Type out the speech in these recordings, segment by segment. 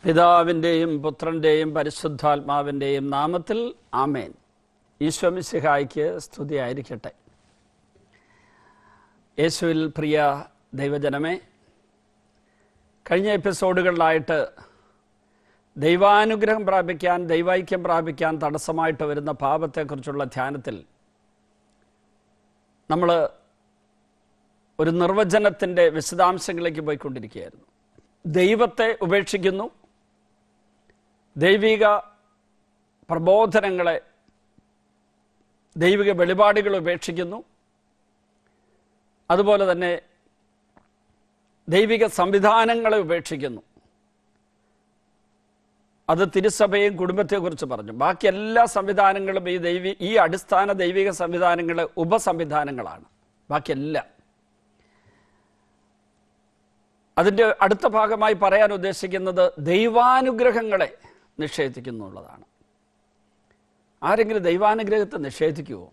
പിതാവിൻ്റെയും പുത്രൻ്റെയും പരിശുദ്ധാത്മാവിൻ്റെയും നാമത്തിൽ ആമേൻ ഈശ്വമിശിഹായ്ക്ക് സ്തുതിയായിരിക്കട്ടെ യേശുവിൽ പ്രിയ ദൈവജനമേ കഴിഞ്ഞ എപ്പിസോഡുകളിലായിട്ട് ദൈവാനുഗ്രഹം പ്രാപിക്കാൻ ദൈവൈക്യം പ്രാപിക്കാൻ തടസ്സമായിട്ട് വരുന്ന പാപത്തെക്കുറിച്ചുള്ള ധ്യാനത്തിൽ നമ്മൾ ഒരു നിർവചനത്തിൻ്റെ വിശദാംശങ്ങളിലേക്ക് പോയിക്കൊണ്ടിരിക്കുകയായിരുന്നു ദൈവത്തെ ഉപേക്ഷിക്കുന്നു ദൈവിക പ്രബോധനങ്ങളെ ദൈവിക വെളിപാടുകൾ ഉപേക്ഷിക്കുന്നു അതുപോലെ തന്നെ ദൈവിക സംവിധാനങ്ങളെ ഉപേക്ഷിക്കുന്നു അത് തിരുസഭയും കുടുംബത്തെക്കുറിച്ച് പറഞ്ഞു ബാക്കി എല്ലാ സംവിധാനങ്ങളും ഈ ദൈവി ഈ അടിസ്ഥാന ദൈവിക സംവിധാനങ്ങൾ ഉപസംവിധാനങ്ങളാണ് ബാക്കിയെല്ലാം അതിൻ്റെ അടുത്ത ഭാഗമായി പറയാൻ ഉദ്ദേശിക്കുന്നത് ദൈവാനുഗ്രഹങ്ങളെ നിഷേധിക്കുന്നു എന്നുള്ളതാണ് ആരെങ്കിലും ദൈവാനുഗ്രഹത്തെ നിഷേധിക്കുമോ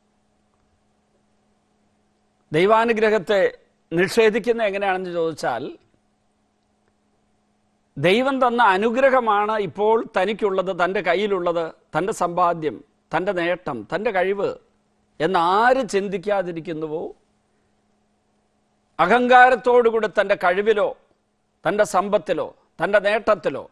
ദൈവാനുഗ്രഹത്തെ നിഷേധിക്കുന്ന എങ്ങനെയാണെന്ന് ചോദിച്ചാൽ ദൈവം തന്ന അനുഗ്രഹമാണ് ഇപ്പോൾ തനിക്കുള്ളത് തൻ്റെ കയ്യിലുള്ളത് തൻ്റെ സമ്പാദ്യം തൻ്റെ നേട്ടം തൻ്റെ കഴിവ് എന്ന് ആര് ചിന്തിക്കാതിരിക്കുന്നുവോ അഹങ്കാരത്തോടുകൂടി തൻ്റെ കഴിവിലോ തൻ്റെ സമ്പത്തിലോ തൻ്റെ നേട്ടത്തിലോ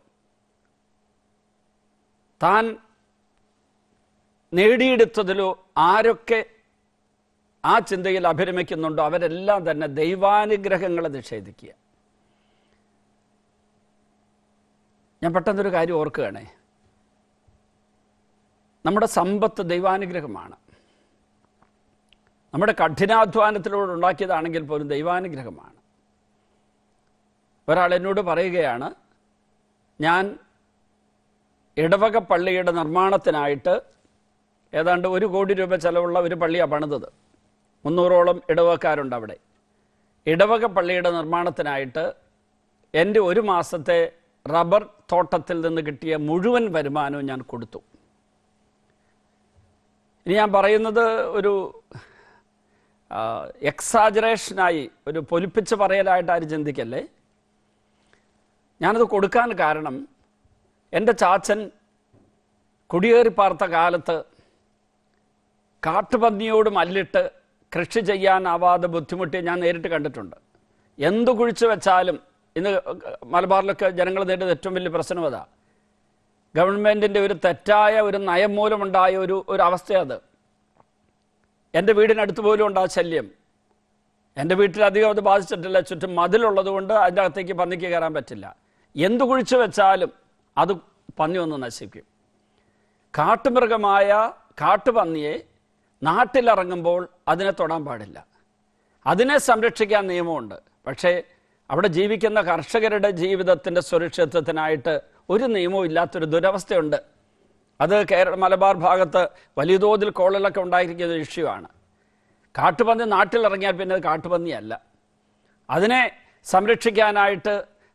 താൻ നേടിയെടുത്തതിലോ ആരൊക്കെ ആ ചിന്തയിൽ അഭിരമിക്കുന്നുണ്ടോ അവരെല്ലാം തന്നെ ദൈവാനുഗ്രഹങ്ങളെ നിഷേധിക്കുക ഞാൻ പെട്ടെന്നൊരു കാര്യം ഓർക്കുകയാണേ നമ്മുടെ സമ്പത്ത് ദൈവാനുഗ്രഹമാണ് നമ്മുടെ കഠിനാധ്വാനത്തിലൂടെ ഉണ്ടാക്കിയതാണെങ്കിൽ പോലും ദൈവാനുഗ്രഹമാണ് ഒരാൾ എന്നോട് പറയുകയാണ് ഞാൻ ഇടവക പള്ളിയുടെ നിർമ്മാണത്തിനായിട്ട് ഏതാണ്ട് ഒരു കോടി രൂപ ചെലവുള്ള ഒരു പള്ളിയാണ് പണിതത് മുന്നൂറോളം ഇടവക്കാരുണ്ട് അവിടെ ഇടവക പള്ളിയുടെ നിർമ്മാണത്തിനായിട്ട് എൻ്റെ ഒരു മാസത്തെ റബ്ബർ തോട്ടത്തിൽ നിന്ന് കിട്ടിയ മുഴുവൻ വരുമാനവും ഞാൻ കൊടുത്തു ഇനി ഞാൻ പറയുന്നത് ഒരു എക്സാജറേഷനായി ഒരു പൊലിപ്പിച്ച് പറയലായിട്ട് ആരും ചിന്തിക്കല്ലേ ഞാനത് കൊടുക്കാൻ കാരണം എൻ്റെ ചാച്ചൻ കുടിയേറി പാർത്ത കാലത്ത് കാട്ടുപന്നിയോട് മല്ലിട്ട് കൃഷി ചെയ്യാനാവാതെ ബുദ്ധിമുട്ടി ഞാൻ നേരിട്ട് കണ്ടിട്ടുണ്ട് എന്തു കുഴിച്ചു വെച്ചാലും ഇന്ന് മലബാറിലൊക്കെ ജനങ്ങൾ നേരിടുന്ന ഏറ്റവും വലിയ പ്രശ്നം അതാ ഗവൺമെൻറ്റിൻ്റെ ഒരു തെറ്റായ ഒരു നയം മൂലമുണ്ടായ ഒരു ഒരു അവസ്ഥയത് എൻ്റെ വീടിനടുത്ത് പോലും ഉണ്ട് ആ ശല്യം എൻ്റെ വീട്ടിൽ അധികം അത് ബാധിച്ചിട്ടില്ല ചുറ്റും മതിലുള്ളത് കൊണ്ട് അതിൻ്റെ അകത്തേക്ക് പന്നിക്ക് കയറാൻ പറ്റില്ല എന്തു കുഴിച്ചു വെച്ചാലും അത് പന്നി ഒന്ന് നശിക്കും കാട്ടുമൃഗമായ കാട്ടുപന്നിയെ നാട്ടിലിറങ്ങുമ്പോൾ അതിനെ തൊടാൻ പാടില്ല അതിനെ സംരക്ഷിക്കാൻ നിയമമുണ്ട് പക്ഷേ അവിടെ ജീവിക്കുന്ന കർഷകരുടെ ജീവിതത്തിൻ്റെ സുരക്ഷിതത്വത്തിനായിട്ട് ഒരു നിയമവും ഇല്ലാത്തൊരു ദുരവസ്ഥയുണ്ട് അത് കേരള മലബാർ ഭാഗത്ത് വലിയ തോതിൽ കോളലൊക്കെ ഉണ്ടായിരിക്കുന്ന ഒരു ഇഷ്യൂ ആണ് കാട്ടുപന്നി നാട്ടിലിറങ്ങിയാൽ പിന്നെ അത് കാട്ടുപന്നിയല്ല അതിനെ സംരക്ഷിക്കാനായിട്ട്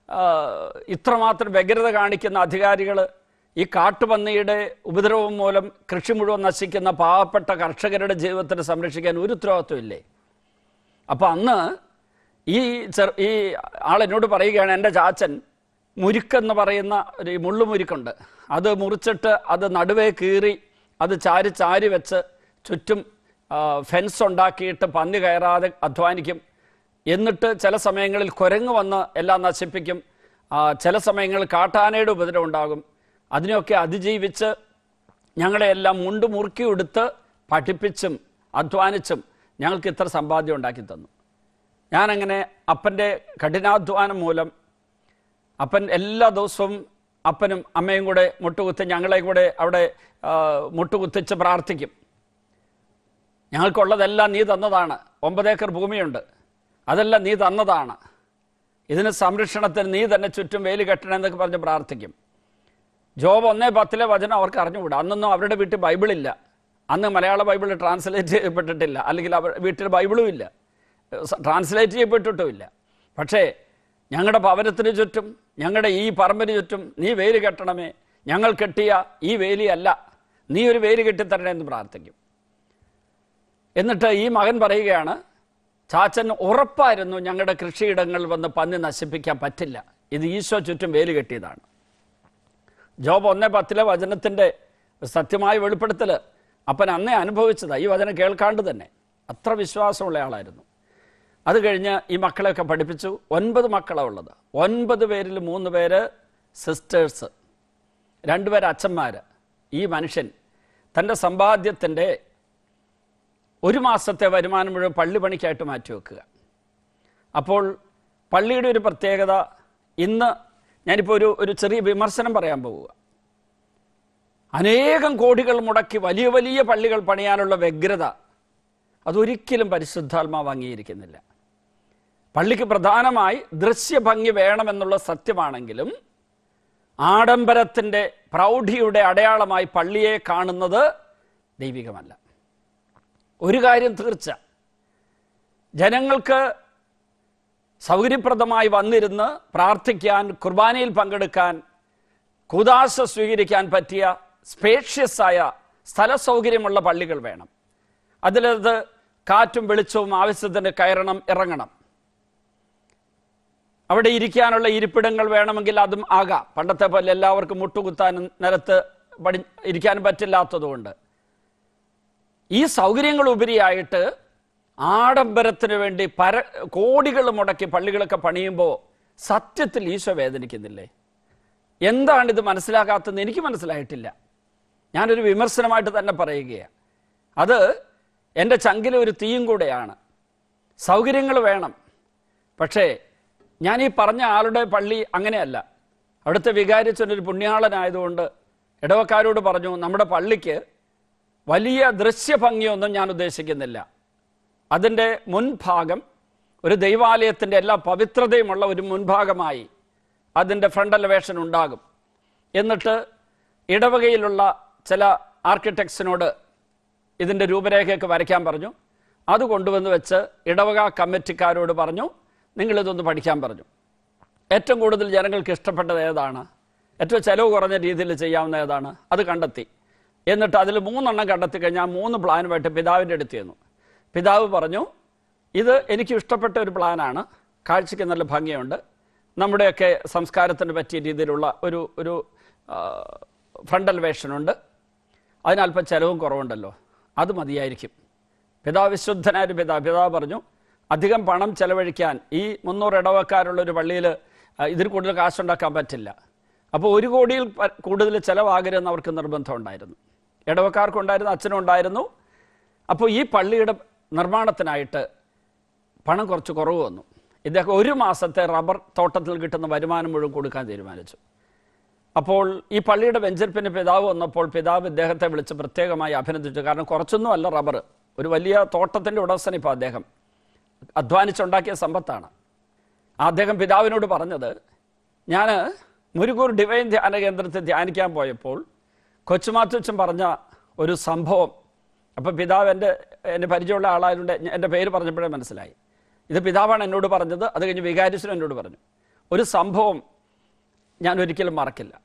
ഇത്രമാത്രം വ്യഗ്രത കാണിക്കുന്ന അധികാരികൾ ഈ കാട്ടുപന്നിയുടെ ഉപദ്രവം മൂലം കൃഷി മുഴുവൻ നശിക്കുന്ന പാവപ്പെട്ട കർഷകരുടെ ജീവിതത്തിന് സംരക്ഷിക്കാൻ ഒരു ഉത്തരവാദിത്വം ഇല്ലേ അപ്പോൾ അന്ന് ഈ ചെറു ഈ ആൾ എന്നോട് പറയുകയാണ് എൻ്റെ ചാച്ചൻ മുരുക്കെന്ന് പറയുന്ന ഒരു മുള്ളുമുരുക്കുണ്ട് അത് മുറിച്ചിട്ട് അത് നടുവേ കീറി അത് ചാരി ചാരി വെച്ച് ചുറ്റും ഫെൻസ് ഉണ്ടാക്കിയിട്ട് പന്നി കയറാതെ അധ്വാനിക്കും എന്നിട്ട് ചില സമയങ്ങളിൽ കുരങ്ങ് വന്ന് എല്ലാം നശിപ്പിക്കും ചില സമയങ്ങളിൽ കാട്ടാനയുടെ ഉപദ്രവം ഉണ്ടാകും അതിനെയൊക്കെ അതിജീവിച്ച് ഞങ്ങളെയെല്ലാം മുണ്ട് മുറുക്കി എടുത്ത് പഠിപ്പിച്ചും അധ്വാനിച്ചും ഞങ്ങൾക്ക് ഇത്ര സമ്പാദ്യം ഉണ്ടാക്കി തന്നു ഞാനങ്ങനെ അപ്പൻ്റെ കഠിനാധ്വാനം മൂലം അപ്പൻ എല്ലാ ദിവസവും അപ്പനും അമ്മയും കൂടെ മുട്ടുകുത്തി ഞങ്ങളെ കൂടെ അവിടെ മുട്ടുകുത്തിച്ച് പ്രാർത്ഥിക്കും ഞങ്ങൾക്കുള്ളതെല്ലാം നീ തന്നതാണ് ഒമ്പതേക്കർ ഭൂമിയുണ്ട് അതെല്ലാം നീ തന്നതാണ് ഇതിന് സംരക്ഷണത്തിന് നീ തന്നെ ചുറ്റും വേലി കെട്ടണമെന്നൊക്കെ പറഞ്ഞ് പ്രാർത്ഥിക്കും ജോബ് ഒന്നേ പത്തിലെ വചനം അവർക്ക് അറിഞ്ഞുകൂടാ അന്നൊന്നും അവരുടെ വീട്ടിൽ ബൈബിളില്ല അന്ന് മലയാള ബൈബിൾ ട്രാൻസ്ലേറ്റ് ചെയ്യപ്പെട്ടിട്ടില്ല അല്ലെങ്കിൽ അവർ വീട്ടിൽ ബൈബിളും ഇല്ല ട്രാൻസ്ലേറ്റ് ചെയ്യപ്പെട്ടിട്ടുമില്ല പക്ഷേ ഞങ്ങളുടെ ഭവനത്തിന് ചുറ്റും ഞങ്ങളുടെ ഈ പറമ്പിന് ചുറ്റും നീ വേലി കെട്ടണമേ ഞങ്ങൾ കെട്ടിയ ഈ വേലിയല്ല നീ ഒരു വേലി കെട്ടിത്തരണേ എന്ന് പ്രാർത്ഥിക്കും എന്നിട്ട് ഈ മകൻ പറയുകയാണ് ചാച്ചൻ ഉറപ്പായിരുന്നു ഞങ്ങളുടെ കൃഷിയിടങ്ങൾ വന്ന് പന്നി നശിപ്പിക്കാൻ പറ്റില്ല ഇത് ഈശോ ചുറ്റും വേലി കെട്ടിയതാണ് ജോബ് ഒന്നേ പത്തിലെ വചനത്തിൻ്റെ സത്യമായ വെളിപ്പെടുത്തൽ അപ്പൻ അന്നേ അനുഭവിച്ചതാണ് ഈ വചനം കേൾക്കാണ്ട് തന്നെ അത്ര വിശ്വാസമുള്ള ആളായിരുന്നു അത് കഴിഞ്ഞ് ഈ മക്കളെയൊക്കെ പഠിപ്പിച്ചു ഒൻപത് മക്കളാണ് ഉള്ളത് ഒൻപത് പേരിൽ മൂന്ന് പേര് സിസ്റ്റേഴ്സ് രണ്ടുപേര് അച്ഛന്മാർ ഈ മനുഷ്യൻ തൻ്റെ സമ്പാദ്യത്തിൻ്റെ ഒരു മാസത്തെ വരുമാനം മുഴുവൻ പള്ളി പണിക്കായിട്ട് മാറ്റിവെക്കുക അപ്പോൾ പള്ളിയുടെ ഒരു പ്രത്യേകത ഇന്ന് ഞാനിപ്പോൾ ഒരു ഒരു ചെറിയ വിമർശനം പറയാൻ പോവുക അനേകം കോടികൾ മുടക്കി വലിയ വലിയ പള്ളികൾ പണിയാനുള്ള വ്യഗ്രത അതൊരിക്കലും പരിശുദ്ധാത്മാവ് അംഗീകരിക്കുന്നില്ല പള്ളിക്ക് പ്രധാനമായി ദൃശ്യഭംഗി വേണമെന്നുള്ള സത്യമാണെങ്കിലും ആഡംബരത്തിൻ്റെ പ്രൗഢിയുടെ അടയാളമായി പള്ളിയെ കാണുന്നത് ദൈവികമല്ല ഒരു കാര്യം തീർച്ച ജനങ്ങൾക്ക് സൗകര്യപ്രദമായി വന്നിരുന്ന് പ്രാർത്ഥിക്കാൻ കുർബാനയിൽ പങ്കെടുക്കാൻ കുദാശ സ്വീകരിക്കാൻ പറ്റിയ സ്പേഷ്യസ് ആയ സ്ഥല സൗകര്യമുള്ള പള്ളികൾ വേണം അതിലത് കാറ്റും വെളിച്ചവും ആവശ്യത്തിന് കയറണം ഇറങ്ങണം അവിടെ ഇരിക്കാനുള്ള ഇരിപ്പിടങ്ങൾ വേണമെങ്കിൽ അതും ആകാം പണ്ടത്തെ പോലെ എല്ലാവർക്കും മുട്ടുകുത്താനും നിലത്ത് പടി ഇരിക്കാനും പറ്റില്ലാത്തതുകൊണ്ട് ഈ സൗകര്യങ്ങൾ ഉപരിയായിട്ട് ആഡംബരത്തിന് വേണ്ടി പര കോടികൾ മുടക്കി പള്ളികളൊക്കെ പണിയുമ്പോൾ സത്യത്തിൽ ഈശോ വേദനിക്കുന്നില്ലേ എന്താണ് ഇത് മനസ്സിലാക്കാത്തതെന്ന് എനിക്ക് മനസ്സിലായിട്ടില്ല ഞാനൊരു വിമർശനമായിട്ട് തന്നെ പറയുകയാണ് അത് എൻ്റെ ചങ്കിലെ ഒരു തീയും കൂടെയാണ് സൗകര്യങ്ങൾ വേണം പക്ഷേ ഞാൻ ഈ പറഞ്ഞ ആളുടെ പള്ളി അങ്ങനെയല്ല അവിടുത്തെ വികാരിച്ചൊരു പുണ്യാളനായതുകൊണ്ട് ഇടവക്കാരോട് പറഞ്ഞു നമ്മുടെ പള്ളിക്ക് വലിയ ദൃശ്യഭംഗിയൊന്നും ഞാൻ ഉദ്ദേശിക്കുന്നില്ല അതിൻ്റെ മുൻഭാഗം ഒരു ദൈവാലയത്തിൻ്റെ എല്ലാ പവിത്രതയുമുള്ള ഒരു മുൻഭാഗമായി അതിൻ്റെ ഫ്രണ്ട് എലവേഷൻ ഉണ്ടാകും എന്നിട്ട് ഇടവകയിലുള്ള ചില ആർക്കിടെക്ട്സിനോട് ഇതിൻ്റെ രൂപരേഖയൊക്കെ വരയ്ക്കാൻ പറഞ്ഞു അത് കൊണ്ടുവന്ന് വെച്ച് ഇടവക കമ്മിറ്റിക്കാരോട് പറഞ്ഞു നിങ്ങളിതൊന്ന് പഠിക്കാൻ പറഞ്ഞു ഏറ്റവും കൂടുതൽ ജനങ്ങൾക്ക് ഇഷ്ടപ്പെട്ടത് ഏതാണ് ഏറ്റവും ചെലവ് കുറഞ്ഞ രീതിയിൽ ചെയ്യാവുന്ന ഏതാണ് അത് കണ്ടെത്തി എന്നിട്ട് അതിൽ മൂന്നെണ്ണം കണ്ടെത്തി കഴിഞ്ഞാൽ മൂന്ന് പ്ലാനുമായിട്ട് പിതാവിൻ്റെ അടുത്ത് ചെന്നു പിതാവ് പറഞ്ഞു ഇത് എനിക്ക് ഇഷ്ടപ്പെട്ട ഒരു പ്ലാനാണ് കാഴ്ചയ്ക്ക് നല്ല ഭംഗിയുണ്ട് നമ്മുടെയൊക്കെ സംസ്കാരത്തിന് പറ്റിയ രീതിയിലുള്ള ഒരു ഒരു ഫ്രണ്ടൽ വേഷനുണ്ട് അതിനല്പം ചെലവും കുറവുണ്ടല്ലോ അത് മതിയായിരിക്കും പിതാവ് വിശുദ്ധനായ ഒരു പിതാവ് പിതാവ് പറഞ്ഞു അധികം പണം ചെലവഴിക്കാൻ ഈ മുന്നൂറ് ഇടവക്കാരുള്ള ഒരു പള്ളിയിൽ ഇതിൽ കൂടുതൽ കാശുണ്ടാക്കാൻ പറ്റില്ല അപ്പോൾ ഒരു കോടിയിൽ പ- കൂടുതൽ ചിലവാകരുതെന്ന് അവർക്ക് നിർബന്ധം ഉണ്ടായിരുന്നു ഇടവക്കാർക്കുണ്ടായിരുന്നു അച്ഛനും ഉണ്ടായിരുന്നു അപ്പോൾ ഈ പള്ളിയുടെ നിർമ്മാണത്തിനായിട്ട് പണം കുറച്ച് കുറവ് വന്നു ഇദ്ദേഹം ഒരു മാസത്തെ റബ്ബർ തോട്ടത്തിൽ കിട്ടുന്ന വരുമാനം മുഴുവൻ കൊടുക്കാൻ തീരുമാനിച്ചു അപ്പോൾ ഈ പള്ളിയുടെ വെഞ്ചരിപ്പിന് പിതാവ് വന്നപ്പോൾ പിതാവ് ഇദ്ദേഹത്തെ വിളിച്ച് പ്രത്യേകമായി അഭിനന്ദിച്ചു കാരണം കുറച്ചൊന്നും അല്ല റബ്ബർ ഒരു വലിയ തോട്ടത്തിൻ്റെ ഉടമസ്ഥൻ ഇപ്പോൾ അദ്ദേഹം അധ്വാനിച്ചുണ്ടാക്കിയ സമ്പത്താണ് അദ്ദേഹം പിതാവിനോട് പറഞ്ഞത് ഞാൻ മുരുകൂർ ഡിവൈൻ ധ്യാന കേന്ദ്രത്തിൽ ധ്യാനിക്കാൻ പോയപ്പോൾ കൊച്ചുമാത്തുച്ചൻ പറഞ്ഞ ഒരു സംഭവം അപ്പോൾ പിതാവ് എൻ്റെ എൻ്റെ പരിചയമുള്ള ആളായതുകൊണ്ട് ഞാൻ- എൻ്റെ പേര് പറഞ്ഞപ്പോഴേ മനസ്സിലായി ഇത് പിതാവാണ് എന്നോട് പറഞ്ഞത് അത് കഴിഞ്ഞ് വികാരിച്ചനും എന്നോട് പറഞ്ഞു ഒരു സംഭവം ഞാൻ ഒരിക്കലും മറക്കില്ല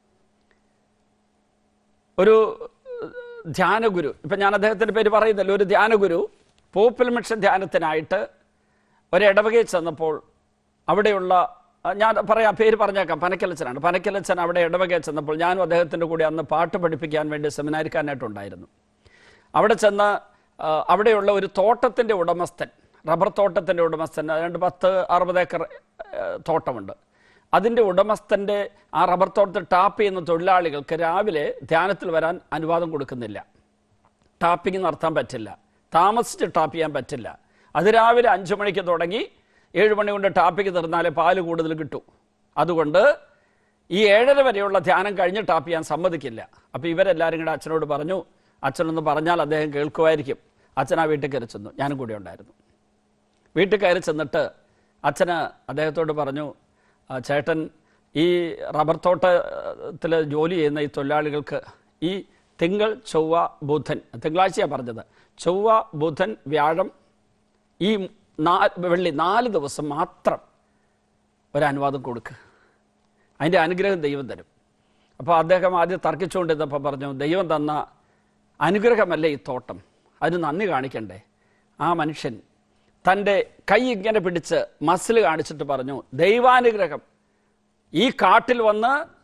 ഒരു ധ്യാനഗുരു ഇപ്പം ഞാൻ അദ്ദേഹത്തിൻ്റെ പേര് പറയുന്നില്ല ഒരു ധ്യാനഗുരു പോപ്പിൽ മിഷൻ ധ്യാനത്തിനായിട്ട് ഒരു ഇടവകയിൽ ചെന്നപ്പോൾ അവിടെയുള്ള ആ, ഞാൻ പറയാം പേര് പറഞ്ഞേക്കാം പനക്കലച്ചനാണ് പനക്കലച്ചൻ അവിടെ ഇടവകയിൽ ചെന്നപ്പോൾ ഞാനും അദ്ദേഹത്തിൻ്റെ കൂടെ അന്ന് പാട്ട് പഠിപ്പിക്കാൻ വേണ്ടി സെമിനാരിക്കാനായിട്ടുണ്ടായിരുന്നു അവിടെ ചെന്ന് ആ, അവിടെയുള്ള ഒരു തോട്ടത്തിൻ്റെ ഉടമസ്ഥൻ റബ്ബർ തോട്ടത്തിൻ്റെ ഉടമസ്ഥൻ രണ്ട് പത്ത് അറുപത് ഏക്കർ ആ, തോട്ടമുണ്ട് അതിൻ്റെ ഉടമസ്ഥൻ്റെ ആ റബ്ബർ തോട്ടത്തിൽ ടാപ്പ് ചെയ്യുന്ന തൊഴിലാളികൾക്ക് രാവിലെ ധ്യാനത്തിൽ വരാൻ അനുവാദം കൊടുക്കുന്നില്ല ടാപ്പിംഗ് നടത്താൻ പറ്റില്ല താമസിച്ച് ടാപ്പ് ചെയ്യാൻ പറ്റില്ല അത് രാവിലെ അഞ്ചു മണിക്ക് തുടങ്ങി ഏഴ് മണി കൊണ്ട് ടാപ്പിംഗ് തീർന്നാലേ പാല് കൂടുതൽ കിട്ടൂ അതുകൊണ്ട് ഈ ഏഴര വരെയുള്ള ധ്യാനം കഴിഞ്ഞ് ടാപ്പ് ചെയ്യാൻ സമ്മതിക്കില്ല അപ്പോൾ ഇവരെല്ലാവരും കൂടെ അച്ഛനോട് പറഞ്ഞു അച്ഛനൊന്ന് പറഞ്ഞാൽ അദ്ദേഹം കേൾക്കുമായിരിക്കും അച്ഛൻ ആ വീട്ടിൽ കയറി ചെന്നു ഞാനും കൂടെ ഉണ്ടായിരുന്നു വീട്ടിൽ കയറി ചെന്നിട്ട് അച്ഛന് അദ്ദേഹത്തോട് പറഞ്ഞു "ആ, ചേട്ടൻ ഈ റബ്ബർ തോട്ടത്തിൽ ജോലി ചെയ്യുന്ന ഈ തൊഴിലാളികൾക്ക് ഈ തിങ്കൾ ചൊവ്വ ബുധൻ തിങ്കളാഴ്ചയാണ് പറഞ്ഞത് ചൊവ്വ ബുധൻ വ്യാഴം ഈ നാ വെള്ളി നാല് ദിവസം മാത്രം ഒരനുവാദം കൊടുക്കുക അതിൻ്റെ അനുഗ്രഹം ദൈവം തരും അപ്പോൾ അദ്ദേഹം ആദ്യം തർക്കിച്ചുകൊണ്ടിരുന്നപ്പോൾ പറഞ്ഞു ദൈവം തന്ന അനുഗ്രഹമല്ലേ ഈ തോട്ടം അതിന് നന്ദി കാണിക്കണ്ടേ ആ മനുഷ്യൻ തൻ്റെ കൈ ഇങ്ങനെ പിടിച്ച് മസിൽ കാണിച്ചിട്ട് പറഞ്ഞു ദൈവാനുഗ്രഹം ഈ കാട്ടിൽ വന്ന്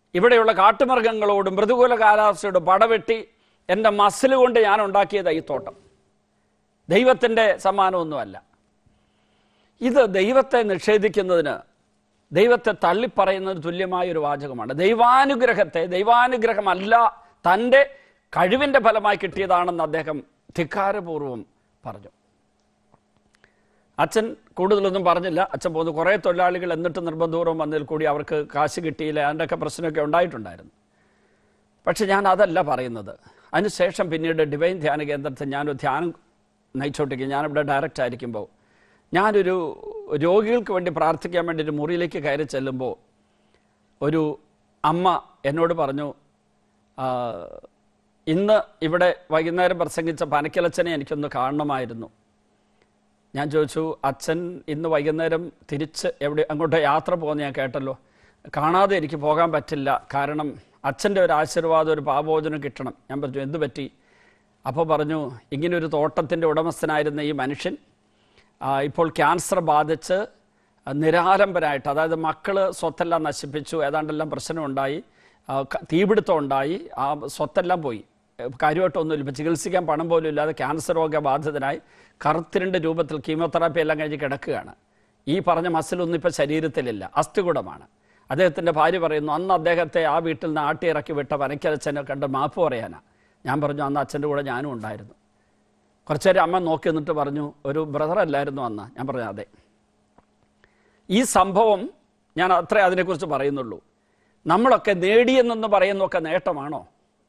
ഇവിടെയുള്ള കാട്ടുമൃഗങ്ങളോടും പ്രതികൂല കാലാവസ്ഥയോടും പടവെട്ടി എൻ്റെ മസിൽ കൊണ്ട് ഞാൻ ഉണ്ടാക്കിയത് ഈ തോട്ടം ദൈവത്തിൻ്റെ സമ്മാനമൊന്നുമല്ല ഇത് ദൈവത്തെ നിഷേധിക്കുന്നതിന് ദൈവത്തെ തള്ളിപ്പറയുന്നതിന് തുല്യമായ ഒരു വാചകമാണ് ദൈവാനുഗ്രഹത്തെ ദൈവാനുഗ്രഹമല്ല തൻ്റെ കഴിവിൻ്റെ ഫലമായി കിട്ടിയതാണെന്ന് അദ്ദേഹം ധിക്കാരപൂർവം പറഞ്ഞു അച്ഛൻ കൂടുതലൊന്നും പറഞ്ഞില്ല അച്ഛൻ പോകുന്നു കുറേ തൊഴിലാളികൾ എന്നിട്ട് നിർബന്ധപൂർവ്വം വന്നതിൽ കൂടി അവർക്ക് കാശ് കിട്ടിയില്ല അതിൻ്റെയൊക്കെ പ്രശ്നമൊക്കെ ഉണ്ടായിട്ടുണ്ടായിരുന്നു പക്ഷെ ഞാൻ അതല്ല പറയുന്നത് അതിനുശേഷം പിന്നീട് ഡിവൈൻ ധ്യാന കേന്ദ്രത്തിൽ ഞാനൊരു ധ്യാനം നയിച്ചോട്ടിരിക്കും ഞാനിവിടെ ഡയറക്റ്റ് ആയിരിക്കുമ്പോൾ ഞാനൊരു രോഗികൾക്ക് വേണ്ടി പ്രാർത്ഥിക്കാൻ വേണ്ടി ഒരു മുറിയിലേക്ക് കയറി ചെല്ലുമ്പോൾ ഒരു അമ്മ എന്നോട് പറഞ്ഞു "ആ, ഇന്ന് ഇവിടെ വൈകുന്നേരം പ്രസംഗിച്ച പനക്കിലച്ചനെ എനിക്കൊന്ന് കാണണമായിരുന്നു ഞാൻ ചോദിച്ചു അച്ഛൻ ഇന്ന് വൈകുന്നേരം തിരിച്ച് എവിടെ അങ്ങോട്ട് യാത്ര പോകുന്ന ഞാൻ കേട്ടല്ലോ കാണാതെ എനിക്ക് പോകാൻ പറ്റില്ല കാരണം അച്ഛൻ്റെ ഒരു ആശീർവാദം ഒരു പാപോചനം കിട്ടണം ഞാൻ പറഞ്ഞു എന്ത് പറ്റി അപ്പോൾ പറഞ്ഞു ഇങ്ങനെ ഒരു തോട്ടത്തിൻ്റെ ഉടമസ്ഥനായിരുന്ന ഈ മനുഷ്യൻ ആ, ഇപ്പോൾ ക്യാൻസർ ബാധിച്ച് നിരാലംബരായിട്ട് അതായത് മക്കൾ സ്വത്തെല്ലാം നശിപ്പിച്ചു ഏതാണ്ടെല്ലാം പ്രശ്നമുണ്ടായി ആ, ക- തീപിടുത്തം ഉണ്ടായി ആ സ്വത്തെല്ലാം പോയി കാര്യമായിട്ടൊന്നുമില്ല ഇപ്പം ചികിത്സിക്കാൻ പണം പോലും ഇല്ലാതെ ക്യാൻസർ രോഗബാധിതനായി കറുത്തിരണ്ട് രൂപത്തിൽ കീമോതെറാപ്പി എല്ലാം കഴിഞ്ഞ് കിടക്കുകയാണ് ഈ പറഞ്ഞ മസിലൊന്നും ഇപ്പം ശരീരത്തിലില്ല അസ്ഥികൂടമാണ് അദ്ദേഹത്തിൻ്റെ ഭാര്യ പറയുന്നു അന്ന് അദ്ദേഹത്തെ ആ വീട്ടിൽ നിന്ന് ആട്ടിയിറക്കി വിട്ട വനക്കരച്ചനെ കണ്ട് മാപ്പ് പറയാനാ ഞാൻ പറഞ്ഞു അന്ന് അച്ഛൻ്റെ കൂടെ ഞാനും ഉണ്ടായിരുന്നു കുറച്ചു നേരം അമ്മ നോക്കി നിന്നിട്ട് പറഞ്ഞു ഒരു ബ്രദർ അല്ലായിരുന്നു അന്ന് ഞാൻ പറഞ്ഞു അതെ ഈ സംഭവം ഞാൻ അത്രേ അതിനെക്കുറിച്ച് പറയുന്നുള്ളൂ നമ്മളൊക്കെ നേടിയെന്നൊന്ന് പറയുന്നൊക്കെ നേട്ടമാണോ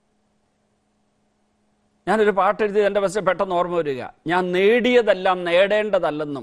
ഞാനൊരു പാട്ടെഴുതി എൻ്റെ ബസ്സിൽ പെട്ടെന്ന് ഓർമ്മ വരിക ഞാൻ നേടിയതെല്ലാം നേടേണ്ടതല്ലെന്നും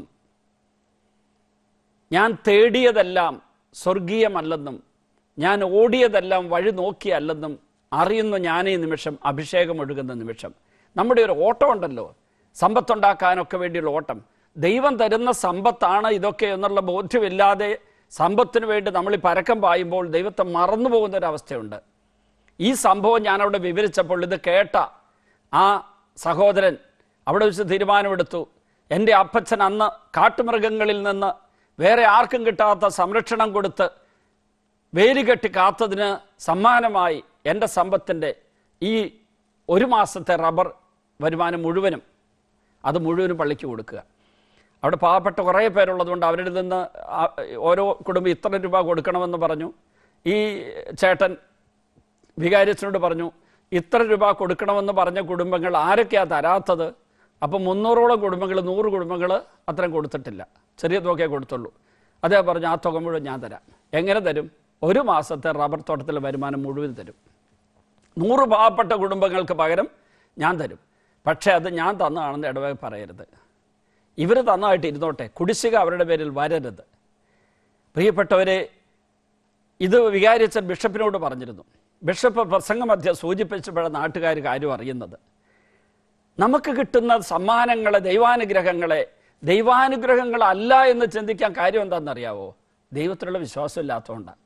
ഞാൻ തേടിയതെല്ലാം സ്വർഗീയമല്ലെന്നും ഞാൻ ഓടിയതെല്ലാം വഴി നോക്കിയല്ലെന്നും അറിയുന്ന ഞാനീ നിമിഷം അഭിഷേകം ഒഴുകുന്ന നിമിഷം നമ്മുടെ ഒരു ഓട്ടം ഉണ്ടല്ലോ സമ്പത്തുണ്ടാക്കാനൊക്കെ വേണ്ടിയുള്ള ഓട്ടം ദൈവം തരുന്ന സമ്പത്താണ് ഇതൊക്കെ എന്നുള്ള ബോധ്യമില്ലാതെ സമ്പത്തിന് വേണ്ടി നമ്മൾ ഈ പരക്കം പായുമ്പോൾ ദൈവത്തെ മറന്നു പോകുന്ന ഒരു അവസ്ഥയുണ്ട് ഈ സംഭവം ഞാനവിടെ വിവരിച്ചപ്പോൾ ഇത് കേട്ട ആ സഹോദരൻ അവിടെ വെച്ച് തീരുമാനമെടുത്തു എൻ്റെ അപ്പച്ചൻ അന്ന് കാട്ടുമൃഗങ്ങളിൽ നിന്ന് വേറെ ആർക്കും കിട്ടാത്ത സംരക്ഷണം കൊടുത്ത് വേരുകെട്ടി കാത്തതിന് സമ്മാനമായി എൻ്റെ സമ്പത്തിൻ്റെ ഈ ഒരു മാസത്തെ റബ്ബർ വരുമാനം മുഴുവനും അത് മുഴുവനും പള്ളിക്ക് കൊടുക്കുക അവിടെ പാവപ്പെട്ട കുറേ പേരുള്ളതുകൊണ്ട് അവരിൽ നിന്ന് ആ- ഓരോ കുടുംബം ഇത്ര രൂപ കൊടുക്കണമെന്ന് പറഞ്ഞു ഈ ചേട്ടൻ വികാരിച്ചനോട് പറഞ്ഞു ഇത്ര രൂപ കൊടുക്കണമെന്ന് പറഞ്ഞ കുടുംബങ്ങൾ ആരൊക്കെയാണ് തരാത്തത് അപ്പം മുന്നൂറോളം കുടുംബങ്ങൾ നൂറ് കുടുംബങ്ങൾ അത്രയും കൊടുത്തിട്ടില്ല ചെറിയ തുകയെ കൊടുത്തുള്ളൂ അതേ പറഞ്ഞു ആ തുക മുഴുവൻ ഞാൻ തരാം എങ്ങനെ തരും ഒരു മാസത്തെ റബ്ബർ തോട്ടത്തിലെ വരുമാനം മുഴുവൻ തരും നൂറ് പാവപ്പെട്ട കുടുംബങ്ങൾക്ക് പകരം ഞാൻ തരും പക്ഷേ അത് ഞാൻ തന്നതാണെന്ന് ഇടവക പറയരുത് ഇവർ തന്നതായിട്ട് ഇരുന്നോട്ടെ കുടിശ്ശിക അവരുടെ പേരിൽ വരരുത് പ്രിയപ്പെട്ടവരെ ഇത് വികാരിച്ചൻ ബിഷപ്പിനോട് പറഞ്ഞിരുന്നു ബിഷപ്പ് പ്രസംഗമധ്യ സൂചിപ്പിച്ചപ്പോഴാണ് നാട്ടുകാർ കാര്യം അറിയുന്നത് നമുക്ക് കിട്ടുന്ന സമ്മാനങ്ങളെ ദൈവാനുഗ്രഹങ്ങളെ ദൈവാനുഗ്രഹങ്ങളല്ല എന്ന് ചിന്തിക്കാൻ കാര്യം എന്താണെന്നറിയാവോ ദൈവത്തിലുള്ള വിശ്വാസമില്ലാത്തതുകൊണ്ടാണ്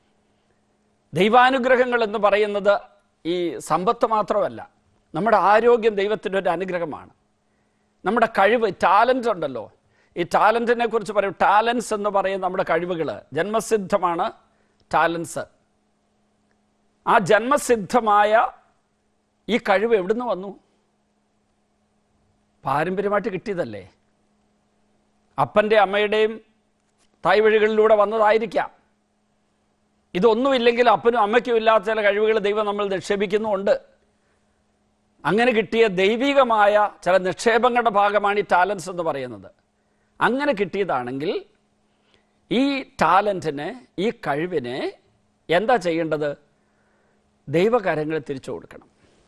ദൈവാനുഗ്രഹങ്ങൾ എന്ന് പറയുന്നത് ഈ സമ്പത്ത് മാത്രമല്ല നമ്മുടെ ആരോഗ്യം ദൈവത്തിൻ്റെ ഒരു അനുഗ്രഹമാണ് നമ്മുടെ കഴിവ് ടാലൻ്റ് ഉണ്ടല്ലോ ഈ ടാലൻറ്റിനെ കുറിച്ച് പറയും ടാലൻസ് എന്ന് പറയുന്ന നമ്മുടെ കഴിവുകൾ ജന്മസിദ്ധമാണ് ടാലൻസ് ആ ജന്മസിദ്ധമായ ഈ കഴിവ് എവിടുന്ന് വന്നു പാരമ്പര്യമായിട്ട് കിട്ടിയതല്ലേ അപ്പൻ്റെ അമ്മയുടെയും തായ് വഴികളിലൂടെ വന്നതായിരിക്കാം ഇതൊന്നുമില്ലെങ്കിൽ അപ്പനും അമ്മയ്ക്കും ഇല്ലാത്ത ചില കഴിവുകൾ ദൈവം നമ്മൾ നിക്ഷേപിക്കുന്നുമുണ്ട് അങ്ങനെ കിട്ടിയ ദൈവികമായ ചില നിക്ഷേപങ്ങളുടെ ഭാഗമാണ് ഈ ടാലൻസ് എന്ന് പറയുന്നത് അങ്ങനെ കിട്ടിയതാണെങ്കിൽ ഈ ടാലൻറ്റിന് ഈ കഴിവിനെ എന്താ ചെയ്യേണ്ടത് ദൈവകരങ്ങളിൽ തിരിച്ചു കൊടുക്കണം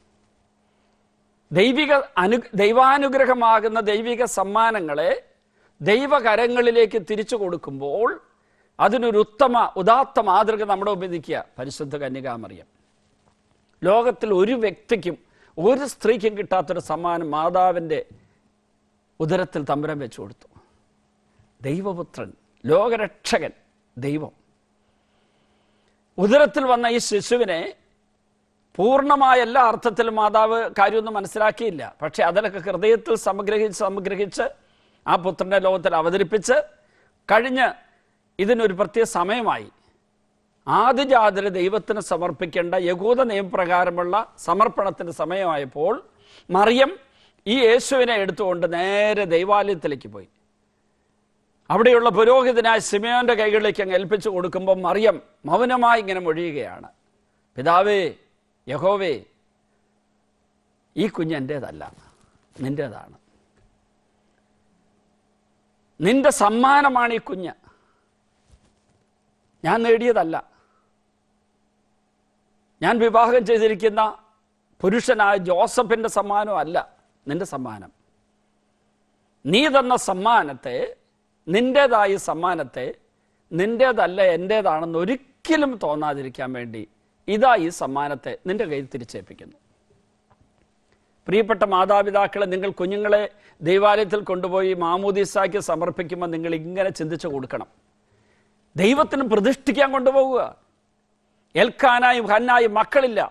ദൈവിക അനു ദൈവാനുഗ്രഹമാകുന്ന ദൈവിക സമ്മാനങ്ങളെ ദൈവകരങ്ങളിലേക്ക് തിരിച്ചു കൊടുക്കുമ്പോൾ അതിനൊരു ഉത്തമ ഉദാത്ത മാതൃക നമ്മുടെ മുമ്പിൽ നിൽക്കുക പരിശുദ്ധ കന്യകാമറിയം ലോകത്തിൽ ഒരു വ്യക്തിക്കും ഒരു സ്ത്രീക്കും കിട്ടാത്തൊരു സമ്മാനം മാതാവിൻ്റെ ഉദരത്തിൽ തമ്പുരം വെച്ചു കൊടുത്തു ദൈവപുത്രൻ ലോകരക്ഷകൻ ദൈവം ഉദരത്തിൽ വന്ന ഈ ശിശുവിനെ പൂർണ്ണമായ എല്ലാ അർത്ഥത്തിലും മാതാവ് കാര്യമൊന്നും മനസ്സിലാക്കിയില്ല പക്ഷെ അതിലൊക്കെ ഹൃദയത്തിൽ സംഗ്രഹിച്ച് സംഗ്രഹിച്ച് ആ പുത്രനെ ലോകത്തിൽ അവതരിപ്പിച്ച് കഴിഞ്ഞ് ഇതിനൊരു പ്രത്യേക സമയമായി ആദിജാതര് ദൈവത്തിന് സമർപ്പിക്കേണ്ട യഹൂദ നിയമപ്രകാരമുള്ള സമർപ്പണത്തിന് സമയമായപ്പോൾ മറിയം ഈ യേശുവിനെ എടുത്തുകൊണ്ട് നേരെ ദൈവാലയത്തിലേക്ക് പോയി അവിടെയുള്ള പുരോഹിതനായ സിമയോന്റെ കൈകളിലേക്ക് അങ്ങ് ഏൽപ്പിച്ചു കൊടുക്കുമ്പോൾ മറിയം മൗനമായി ഇങ്ങനെ മൊഴിയുകയാണ് പിതാവേ യഹോവേ ഈ കുഞ്ഞ് എൻ്റേതല്ല നിൻ്റേതാണ് നിന്റെ സമ്മാനമാണ് ഈ കുഞ്ഞ് ഞാൻ നേടിയതല്ല ഞാൻ വിവാഹം ചെയ്തിരിക്കുന്ന പുരുഷനായ ജോസഫിൻ്റെ സമ്മാനമല്ല നിന്റെ സമ്മാനം നീ തന്ന സമ്മാനത്തെ നിൻ്റേതായ സമ്മാനത്തെ നിൻ്റേതല്ല എൻ്റേതാണെന്ന് ഒരിക്കലും തോന്നാതിരിക്കാൻ വേണ്ടി ഇതാ ഈ സമ്മാനത്തെ നിന്റെ കയ്യിൽ തിരിച്ചേൽപ്പിക്കുന്നു പ്രിയപ്പെട്ട മാതാപിതാക്കളെ നിങ്ങൾ കുഞ്ഞുങ്ങളെ ദൈവാലയത്തിൽ കൊണ്ടുപോയി മാമൂദിസാക്കി സമർപ്പിക്കുമ്പോൾ നിങ്ങൾ ഇങ്ങനെ ചിന്തിച്ചു കൊടുക്കണം ദൈവത്തിന് പ്രതിഷ്ഠിക്കാൻ കൊണ്ടുപോകുക എൽക്കാനായും ഹന്നായും മക്കളില്ല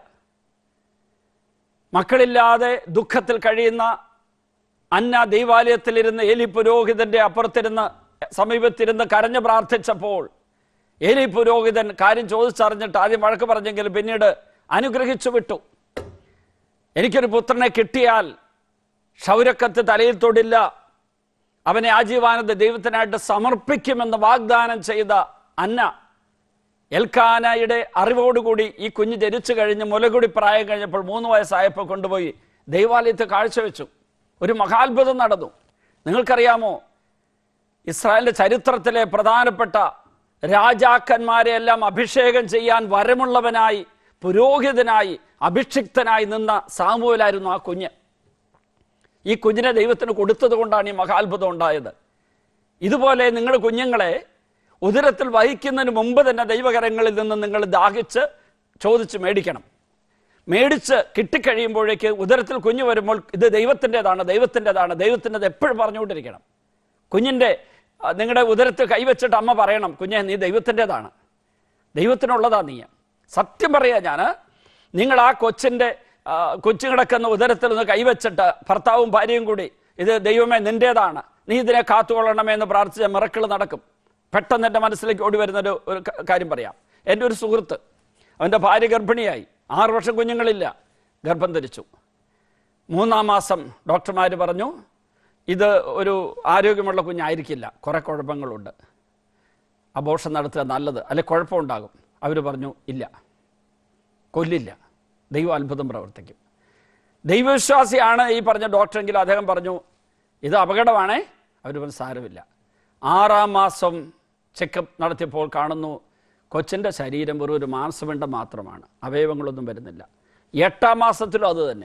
മക്കളില്ലാതെ ദുഃഖത്തിൽ കഴിയുന്ന അന്ന ദൈവാലയത്തിലിരുന്ന് ഏലി പുരോഹിതന്റെ അപ്പുറത്തിരുന്ന് സമീപത്തിരുന്ന് കരഞ്ഞു പ്രാർത്ഥിച്ചപ്പോൾ ഏലി പുരോഹിതൻ കാര്യം ചോദിച്ചറിഞ്ഞിട്ട് ആദ്യം വഴക്ക് പറഞ്ഞെങ്കിലും പിന്നീട് അനുഗ്രഹിച്ചു വിട്ടു എനിക്കൊരു പുത്രനെ കിട്ടിയാൽ ക്ഷൗരക്കത്ത് തലയിൽ തൊടില്ല അവനെ ആജീവാനന്ദ ദൈവത്തിനായിട്ട് സമർപ്പിക്കുമെന്ന് വാഗ്ദാനം ചെയ്ത അന്ന എൽക്കാനയുടെ അറിവോടുകൂടി ഈ കുഞ്ഞ് ജനിച്ചു കഴിഞ്ഞ് മുലകുടി പ്രായം കഴിഞ്ഞപ്പോൾ മൂന്ന് വയസ്സായപ്പോൾ കൊണ്ടുപോയി ദൈവാലയത്തെ കാഴ്ചവെച്ചു ഒരു മഹാത്ഭുതം നടന്നു നിങ്ങൾക്കറിയാമോ ഇസ്രായേലിന്റെ ചരിത്രത്തിലെ പ്രധാനപ്പെട്ട രാജാക്കന്മാരെ എല്ലാം അഭിഷേകം ചെയ്യാൻ വരമുള്ളവനായി പുരോഹിതനായി അഭിഷിക്തനായി നിന്ന സാമുവലായിരുന്നു ആ കുഞ്ഞ് ഈ കുഞ്ഞിനെ ദൈവത്തിന് കൊടുത്തത് കൊണ്ടാണ് ഈ മഹാത്ഭുതം ഉണ്ടായത് ഇതുപോലെ നിങ്ങൾ കുഞ്ഞുങ്ങളെ ഉദരത്തിൽ വഹിക്കുന്നതിന് മുമ്പ് തന്നെ ദൈവകരങ്ങളിൽ നിന്ന് നിങ്ങൾ ദാഹിച്ച് ചോദിച്ച് മേടിക്കണം മേടിച്ച് കിട്ടിക്കഴിയുമ്പോഴേക്ക് ഉദരത്തിൽ കുഞ്ഞ് വരുമ്പോൾ ഇത് ദൈവത്തിൻ്റെതാണ് ദൈവത്തിൻ്റെതാണ് ദൈവത്തിൻ്റെത് എപ്പോഴും പറഞ്ഞുകൊണ്ടിരിക്കണം കുഞ്ഞിൻ്റെ ആ, നിങ്ങളുടെ ഉദരത്തിൽ കൈവച്ചിട്ട് അമ്മ പറയണം കുഞ്ഞെ നീ ദൈവത്തിൻ്റെതാണ് ദൈവത്തിനുള്ളതാ നീ സത്യം പറയാ ഞാൻ നിങ്ങൾ ആ കൊച്ചിൻ്റെ ആ, കൊച്ചു കിടക്കുന്ന ഉദരത്തിൽ നിന്ന് കൈവച്ചിട്ട് ഭർത്താവും ഭാര്യയും കൂടി ഇത് ദൈവമേ നിൻ്റേതാണ് നീ ഇതിനെ കാത്തുകൊള്ളണമേ എന്ന് പ്രാർത്ഥിച്ച മിറക്കൾ നടക്കും പെട്ടെന്ന് എൻ്റെ മനസ്സിലേക്ക് ഓടി വരുന്നൊരു ഒരു ക- കാര്യം പറയാം എൻ്റെ ഒരു സുഹൃത്ത് അവൻ്റെ ഭാര്യ ഗർഭിണിയായി ആറ് വർഷം കുഞ്ഞുങ്ങളില്ല ഗർഭം ധരിച്ചു മൂന്നാം മാസം ഡോക്ടർമാർ പറഞ്ഞു ഇത് ഒരു ആരോഗ്യമുള്ള കുഞ്ഞായിരിക്കില്ല കുറേ കുഴപ്പങ്ങളുണ്ട് അബോഷം നടത്തുക നല്ലത് അല്ലെ കുഴപ്പമുണ്ടാകും അവർ പറഞ്ഞു ഇല്ല കൊല്ലില്ല ദൈവം അത്ഭുതം പ്രവർത്തിക്കും ദൈവവിശ്വാസിയാണ് ഈ പറഞ്ഞ ഡോക്ടറെങ്കിൽ അദ്ദേഹം പറഞ്ഞു ഇത് അപകടമാണേ അവർ പറഞ്ഞു സാരമില്ല ആറാം മാസം ചെക്കപ്പ് നടത്തിയപ്പോൾ കാണുന്നു കൊച്ചിൻ്റെ ശരീരം വെറും ഒരു മാംസപിണ്ഡം മാത്രമാണ് അവയവങ്ങളൊന്നും വരുന്നില്ല എട്ടാം മാസത്തിലും അത് തന്നെ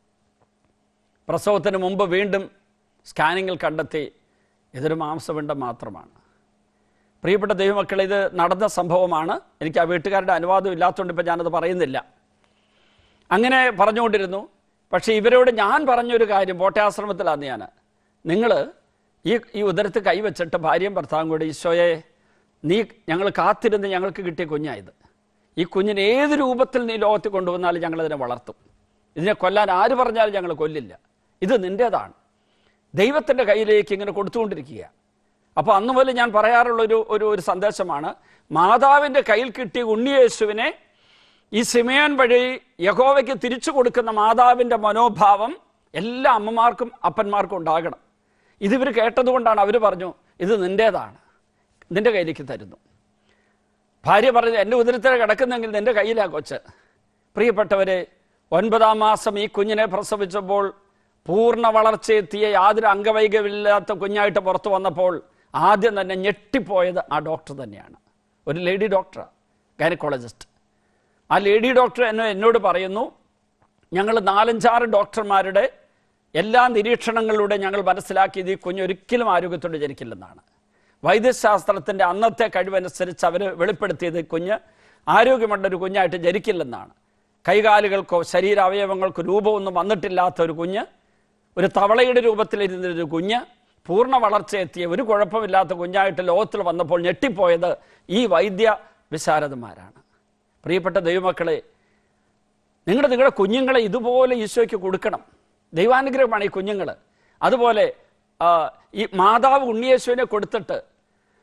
പ്രസവത്തിന് മുമ്പ് വീണ്ടും സ്കാനിങ്ങിൽ കണ്ടെത്തി ഇതൊരു മാംസപിണ്ഡം മാത്രമാണ് പ്രിയപ്പെട്ട ദൈവമക്കളെ ഇത് നടന്ന സംഭവമാണ് എനിക്ക് ആ വീട്ടുകാരുടെ അനുവാദം ഇല്ലാത്തതുകൊണ്ട് ഇപ്പം ഞാനത് പറയുന്നില്ല അങ്ങനെ പറഞ്ഞുകൊണ്ടിരുന്നു പക്ഷേ ഇവരോട് ഞാൻ പറഞ്ഞൊരു കാര്യം പോട്ടയാശ്രമത്തിലാണ് ഞാൻ നിങ്ങൾ ഈ ഈ ഉദരത്ത് കൈവച്ചിട്ട് ഭാര്യയും ഭർത്താവും കൂടി ഈശോയെ നീ ഞങ്ങൾ കാത്തിരുന്ന് ഞങ്ങൾക്ക് കിട്ടിയ കുഞ്ഞായത് ഈ കുഞ്ഞിനെ ഏത് രൂപത്തിൽ നീ ലോകത്തിൽ കൊണ്ടുവന്നാലും ഞങ്ങളതിനെ വളർത്തും ഇതിനെ കൊല്ലാൻ ആര് പറഞ്ഞാലും ഞങ്ങൾ കൊല്ലില്ല ഇത് നിൻ്റേതാണ് ദൈവത്തിൻ്റെ കയ്യിലേക്ക് ഇങ്ങനെ കൊടുത്തുകൊണ്ടിരിക്കുക അപ്പോൾ അന്ന് മുതൽ ഞാൻ പറയാറുള്ള ഒരു ഒരു ഒരു സന്ദേശമാണ് മാതാവിൻ്റെ കയ്യിൽ കിട്ടിയ ഉണ്ണിയേശുവിനെ ഈ സിമയോൻ വഴി യഹോവയ്ക്ക് തിരിച്ചു കൊടുക്കുന്ന മാതാവിൻ്റെ മനോഭാവം എല്ലാ അമ്മമാർക്കും അപ്പന്മാർക്കും ഉണ്ടാകണം ഇതിവർ കേട്ടതുകൊണ്ടാണ് അവർ പറഞ്ഞു ഇത് നിൻ്റേതാണ് നിൻ്റെ കയ്യിലേക്ക് തരുന്നു ഭാര്യ പറഞ്ഞു എൻ്റെ ഉദരത്തിൽ കിടക്കുന്നെങ്കിൽ നിൻ്റെ കയ്യിലാ കൊച്ച് പ്രിയപ്പെട്ടവരെ ഒൻപതാം മാസം ഈ കുഞ്ഞിനെ പ്രസവിച്ചപ്പോൾ പൂർണ്ണ വളർച്ചയെത്തിയ യാതൊരു അംഗവൈകല്യമില്ലാത്ത കുഞ്ഞായിട്ട് പുറത്തു വന്നപ്പോൾ ആദ്യം തന്നെ ഞെട്ടിപ്പോയത് ആ ഡോക്ടർ തന്നെയാണ് ഒരു ലേഡി ഡോക്ടർ ഗൈനക്കോളജിസ്റ്റ് ആ ലേഡി ഡോക്ടർ എന്നെ എന്നോട് പറയുന്നു ഞങ്ങൾ നാലഞ്ചാറ് ഡോക്ടർമാരുടെ എല്ലാ നിരീക്ഷണങ്ങളിലൂടെ ഞങ്ങൾ മനസ്സിലാക്കിയത് ഈ കുഞ്ഞ് ഒരിക്കലും ആരോഗ്യത്തോടെ ജനിക്കില്ലെന്നാണ് വൈദ്യശാസ്ത്രത്തിൻ്റെ അന്നത്തെ കഴിവനുസരിച്ച് അവർ വെളിപ്പെടുത്തിയത് ഈ കുഞ്ഞ് ആരോഗ്യമുള്ള ഒരു കുഞ്ഞായിട്ട് ജനിക്കില്ലെന്നാണ് കൈകാലുകൾക്കോ ശരീരാവയവങ്ങൾക്കോ രൂപമൊന്നും വന്നിട്ടില്ലാത്ത ഒരു കുഞ്ഞ് ഒരു തവളയുടെ രൂപത്തിലിരുന്നൊരു കുഞ്ഞ് പൂർണ്ണ വളർച്ചയെത്തിയ ഒരു കുഴപ്പമില്ലാത്ത കുഞ്ഞായിട്ട് ലോകത്തിൽ വന്നപ്പോൾ ഞെട്ടിപ്പോയത് ഈ വൈദ്യ വിശാരദന്മാരാണ് പ്രിയപ്പെട്ട ദൈവമക്കളെ നിങ്ങൾ നിങ്ങളുടെ കുഞ്ഞുങ്ങളെ ഇതുപോലെ ഈശോയ്ക്ക് കൊടുക്കണം ദൈവാനുഗ്രഹമാണ് ഈ കുഞ്ഞുങ്ങൾ അതുപോലെ ആ, ഈ മാതാവ് ഉണ്ണിയേശുവിനെ കൊടുത്തിട്ട്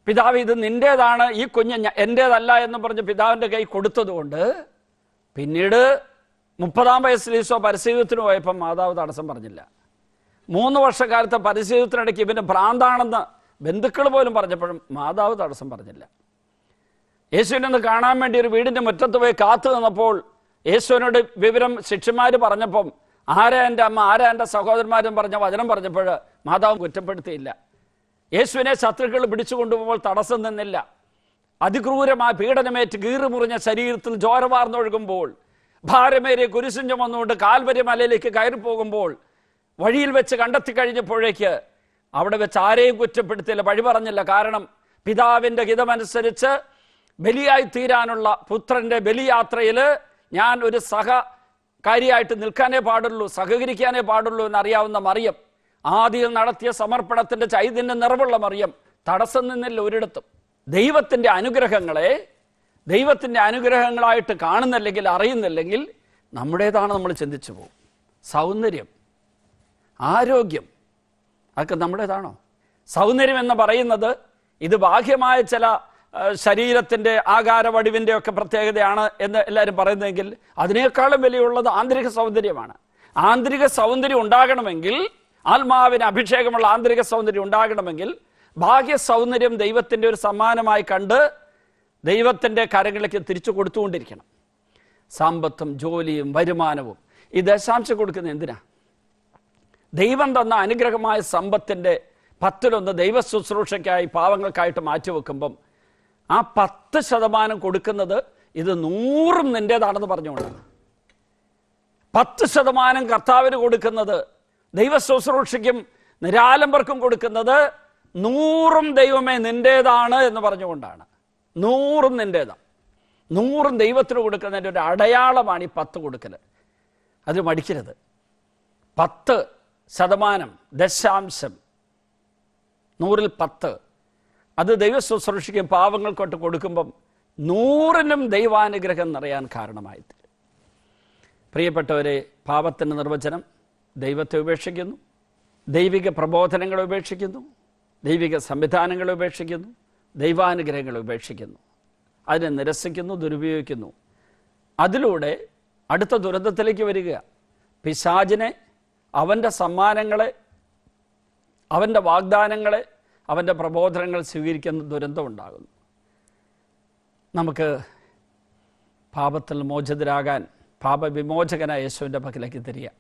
പിതാവ് ഇത് നിന്റേതാണ് ഈ കുഞ്ഞ് ഞ- എൻ്റേതല്ല എന്ന് പറഞ്ഞ് പിതാവിൻ്റെ കൈ കൊടുത്തതുകൊണ്ട് പിന്നീട് മുപ്പതാം വയസ്സിൽ ഈശോ പരിശീലനത്തിന് പോയപ്പം മാതാവ് തടസ്സം പറഞ്ഞില്ല മൂന്ന് വർഷക്കാലത്തെ പരിശീലനത്തിനിടയ്ക്ക് ഇവന് ഭ്രാന്താണെന്ന് ബന്ധുക്കൾ പോലും പറഞ്ഞപ്പോഴും മാതാവ് തടസ്സം പറഞ്ഞില്ല യേശുവിനെ ഒന്ന് കാണാൻ വേണ്ടി ഒരു വീടിന്റെ മുറ്റത്ത് പോയി കാത്തു നിന്നപ്പോൾ യേശുവിനോട് വിവരം ശിഷ്യന്മാർ പറഞ്ഞപ്പം ആരാ എൻ്റെ അമ്മ ആരാ എൻ്റെ സഹോദരന്മാരും പറഞ്ഞ വചനം പറഞ്ഞപ്പോൾ മാതാവ് കുറ്റപ്പെടുത്തിയില്ല യേശുവിനെ ശത്രുക്കൾ പിടിച്ചു കൊണ്ടുപോകുമ്പോൾ തടസ്സം നിന്നില്ല അതിക്രൂരമായ പീഡനമേറ്റ് കീറി മുറിഞ്ഞ ശരീരത്തിൽ ചോര വാർന്നൊഴുകുമ്പോൾ ഭാരമേറിയ കുരിശും ചുമന്നുകൊണ്ട് കാൽവരി മലയിലേക്ക് കയറി പോകുമ്പോൾ വഴിയിൽ വെച്ച് കണ്ടെത്തി കഴിഞ്ഞപ്പോഴേക്ക് അവിടെ വെച്ച് ആരെയും കുറ്റപ്പെടുത്തിയില്ല വഴി പറഞ്ഞില്ല കാരണം പിതാവിൻ്റെ ഹിതമനുസരിച്ച് ബലിയായി തീരാനുള്ള പുത്രന്റെ ബലിയാത്രയിൽ ഞാൻ ഒരു സഹകാരിയായിട്ട് നിൽക്കാനേ പാടുള്ളൂ സഹകരിക്കാനേ പാടുള്ളൂ എന്നറിയാവുന്ന മറിയം ആദ്യം നടത്തിയ സമർപ്പണത്തിന്റെ ചൈതന്യ നിറവുള്ള മറിയം തടസ്സം നിന്നില്ല ഒരിടത്തും ദൈവത്തിന്റെ അനുഗ്രഹങ്ങളെ ദൈവത്തിന്റെ അനുഗ്രഹങ്ങളായിട്ട് കാണുന്നില്ലെങ്കിൽ അറിയുന്നില്ലെങ്കിൽ നമ്മുടേതാണ് നമ്മൾ ചിന്തിച്ചു പോകും സൗന്ദര്യം ആരോഗ്യം അതൊക്കെ നമ്മുടേതാണോ സൗന്ദര്യം എന്ന് പറയുന്നത് ഇത് ബാഹ്യമായ ചില ആ, ശരീരത്തിന്റെ ആകാരവടിവിന്റെ ഒക്കെ പ്രത്യേകതയാണ് എന്ന് എല്ലാവരും പറയുന്നതെങ്കിൽ അതിനേക്കാളും വിലയുള്ളത് ആന്തരിക സൗന്ദര്യമാണ് ആന്തരിക സൗന്ദര്യം ഉണ്ടാകണമെങ്കിൽ ആത്മാവിന് അഭിഷേകമുള്ള ആന്തരിക സൗന്ദര്യം ഉണ്ടാകണമെങ്കിൽ ബാഹ്യ സൗന്ദര്യം ദൈവത്തിന്റെ ഒരു സമ്മാനമായി കണ്ട് ദൈവത്തിന്റെ കരങ്ങളിലേക്ക് തിരിച്ചു കൊടുത്തുകൊണ്ടിരിക്കണം സമ്പത്തും ജോലിയും വരുമാനവും ഈ ദശാംശം കൊടുക്കുന്നത് എന്തിനാ ദൈവം തന്ന അനുഗ്രഹമായ സമ്പത്തിൻ്റെ പത്തിലൊന്ന് ദൈവ ശുശ്രൂഷയ്ക്കായി പാവങ്ങൾക്കായിട്ട് മാറ്റിവെക്കുമ്പം ആ പത്ത് ശതമാനം കൊടുക്കുന്നത് ഇത് നൂറും നിൻ്റേതാണെന്ന് പറഞ്ഞുകൊണ്ടാണ് പത്ത് ശതമാനം കർത്താവിന് കൊടുക്കുന്നത് ദൈവ ശുശ്രൂഷയ്ക്കും നിരാലംബർക്കും കൊടുക്കുന്നത് നൂറും ദൈവമേ നിൻ്റേതാണ് എന്ന് പറഞ്ഞുകൊണ്ടാണ് നൂറും നിൻ്റേതാണ് നൂറും ദൈവത്തിന് കൊടുക്കുന്നതിൻ്റെ ഒരു അടയാളമാണ് ഈ പത്ത് കൊടുക്കൽ അതിൽ മടിക്കരുത് പത്ത് ശതമാനം ദശാംശം നൂറിൽ പത്ത് അത് ദൈവ ശുശ്രൂഷയ്ക്കും പാവങ്ങൾക്കൊട്ട് കൊടുക്കുമ്പം നൂറിനും ദൈവാനുഗ്രഹം നിറയാൻ കാരണമായി തീരും പ്രിയപ്പെട്ടവരെ പാപത്തിൻ്റെ നിർവചനം ദൈവത്തെ ഉപേക്ഷിക്കുന്നു ദൈവിക പ്രബോധനങ്ങളെ ഉപേക്ഷിക്കുന്നു ദൈവിക സംവിധാനങ്ങളെ ഉപേക്ഷിക്കുന്നു ദൈവാനുഗ്രഹങ്ങളെ ഉപേക്ഷിക്കുന്നു അതിനെ നിരസിക്കുന്നു ദുരുപയോഗിക്കുന്നു അതിലൂടെ അടുത്ത ദുരന്തത്തിലേക്ക് വരിക പിശാചിനെ അവൻ്റെ സമ്മാനങ്ങളെ അവൻ്റെ വാഗ്ദാനങ്ങളെ അവൻ്റെ പ്രബോധനങ്ങൾ സ്വീകരിക്കുന്ന ദുരന്തം ഉണ്ടാകുന്നു നമുക്ക് പാപത്തിൽ മോചിതരാകാൻ പാപവിമോചകനായ യേശുവിൻ്റെ പക്കലേക്ക് തിരിയാം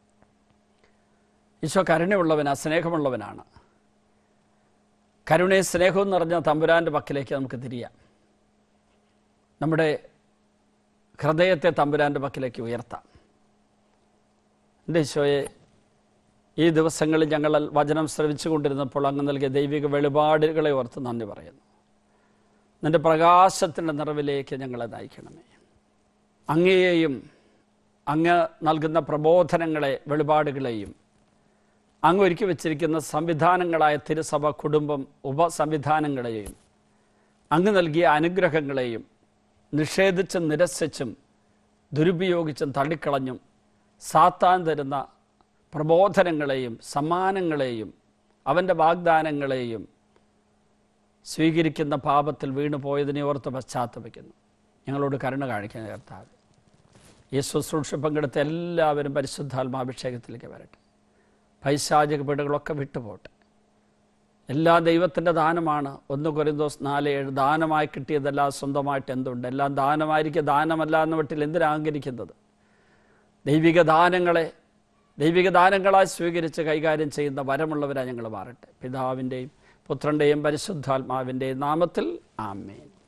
ഈശോ കരുണയുള്ളവനാ സ്നേഹമുള്ളവനാണ് കരുണയും സ്നേഹവും നിറഞ്ഞ തമ്പുരാൻ്റെ പക്കലേക്ക് നമുക്ക് തിരിയാം നമ്മുടെ ഹൃദയത്തെ തമ്പുരാൻ്റെ പക്കലേക്ക് ഉയർത്താം എൻ്റെ ഈശോയെ ഈ ദിവസങ്ങളിൽ ഞങ്ങൾ വചനം ശ്രവിച്ചു കൊണ്ടിരുന്നപ്പോൾ അങ്ങ് നൽകിയ ദൈവിക വെളിപാടുകളെ ഓർത്ത് നന്ദി പറയുന്നു നിന്റെ പ്രകാശത്തിൻ്റെ നിറവിലേക്ക് ഞങ്ങളെ നയിക്കണമേ അങ്ങയെയും അങ്ങ് നൽകുന്ന പ്രബോധനങ്ങളെ വെളിപാടുകളെയും അങ്ങ് ഒരുക്കി വച്ചിരിക്കുന്ന സംവിധാനങ്ങളായ തിരുസഭ കുടുംബം ഉപസംവിധാനങ്ങളെയും അങ്ങ് നൽകിയ അനുഗ്രഹങ്ങളെയും നിഷേധിച്ചും നിരസിച്ചും ദുരുപയോഗിച്ചും തള്ളിക്കളഞ്ഞും സാത്താൻ തരുന്ന പ്രബോധനങ്ങളെയും സമ്മാനങ്ങളെയും അവൻ്റെ വാഗ്ദാനങ്ങളെയും സ്വീകരിക്കുന്ന പാപത്തിൽ വീണു പോയതിനെ ഓർത്ത് പശ്ചാത്തപിക്കുന്നു ഞങ്ങളോട് കരുണ കാണിക്കാൻ കർത്താവ് ഈ ശുശ്രൂഷ പങ്കെടുത്ത എല്ലാവരും പരിശുദ്ധാത്മാഭിഷേകത്തിലേക്ക് വരട്ടെ പൈശാചിക പീഡകളൊക്കെ വിട്ടുപോട്ടെ എല്ലാ ദൈവത്തിൻ്റെ ദാനമാണ് ഒന്ന് കൊരിന്തോസ് നാല് ഏഴ് ദാനമായി കിട്ടിയതെല്ലാം സ്വന്തമായിട്ട് എന്തുണ്ട് എല്ലാം ദാനമായിരിക്കും ദാനമല്ല എന്ന വീട്ടിൽ എന്തിനാഗ്രഹിക്കുന്നത് ദൈവിക ദാനങ്ങളെ ദൈവിക ദാനങ്ങളായി സ്വീകരിച്ച് കൈകാര്യം ചെയ്യുന്ന വരമുള്ളവരായി ഞങ്ങൾ മാറട്ടെ പിതാവിൻ്റെയും പുത്രൻ്റെയും പരിശുദ്ധാത്മാവിൻ്റെയും നാമത്തിൽ ആമേൻ